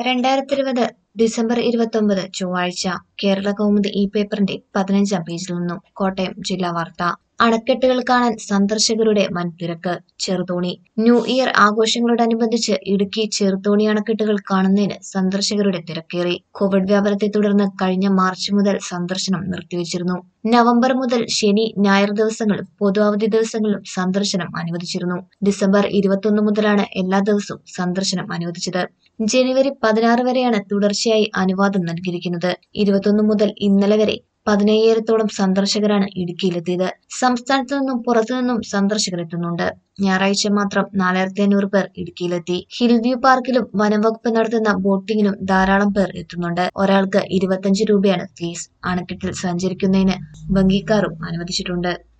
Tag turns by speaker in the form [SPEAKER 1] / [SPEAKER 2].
[SPEAKER 1] രണ്ടായിരത്തി ഇരുപത് ഡിസംബർ ഇരുപത്തൊമ്പത് ചൊവ്വാഴ്ച കേരള കൗമുദി ഈ പേപ്പറിന്റെ പതിനഞ്ചാം പേജിൽ നിന്നും കോട്ടയം ജില്ലാ വാർത്ത അണക്കെട്ടുകൾ കാണാൻ സന്ദർശകരുടെ വൻ തിരക്ക് ചെറുതോണി ന്യൂ ഇയർ ആഘോഷങ്ങളോടനുബന്ധിച്ച് ഇടുക്കി ചെറുതോണി അണക്കെട്ടുകൾ കാണുന്നതിന് സന്ദർശകരുടെ തിരക്കേറി കോവിഡ് വ്യാപനത്തെ തുടർന്ന് കഴിഞ്ഞ മാർച്ച് മുതൽ സന്ദർശനം നിർത്തിവച്ചിരുന്നു നവംബർ മുതൽ ശനി ഞായർ ദിവസങ്ങളും പൊതു അവധി ദിവസങ്ങളിലും സന്ദർശനം അനുവദിച്ചിരുന്നു ഡിസംബർ ഇരുപത്തൊന്ന് മുതലാണ് എല്ലാ ദിവസവും സന്ദർശനം അനുവദിച്ചത് ജനുവരി പതിനാറ് വരെയാണ് തുടർച്ചയായി അനുവാദം നൽകിയിരിക്കുന്നത് ഇരുപത്തൊന്ന് മുതൽ ഇന്നലെ വരെ പതിനയ്യായിരത്തോളം സന്ദർശകരാണ് ഇടുക്കിയിലെത്തിയത് സംസ്ഥാനത്തു നിന്നും പുറത്തുനിന്നും സന്ദർശകർ എത്തുന്നുണ്ട് ഞായറാഴ്ച മാത്രം നാലായിരത്തി അഞ്ഞൂറ് പേർ ഇടുക്കിയിലെത്തി ഹിൽവ്യൂ പാർക്കിലും വനംവകുപ്പ് നടത്തുന്ന ബോട്ടിങ്ങിനും ധാരാളം പേർ എത്തുന്നുണ്ട് ഒരാൾക്ക് ഇരുപത്തഞ്ച് രൂപയാണ് ഫീസ് അണക്കെട്ടിൽ സഞ്ചരിക്കുന്നതിന് ഭംഗിക്കാറും അനുവദിച്ചിട്ടുണ്ട്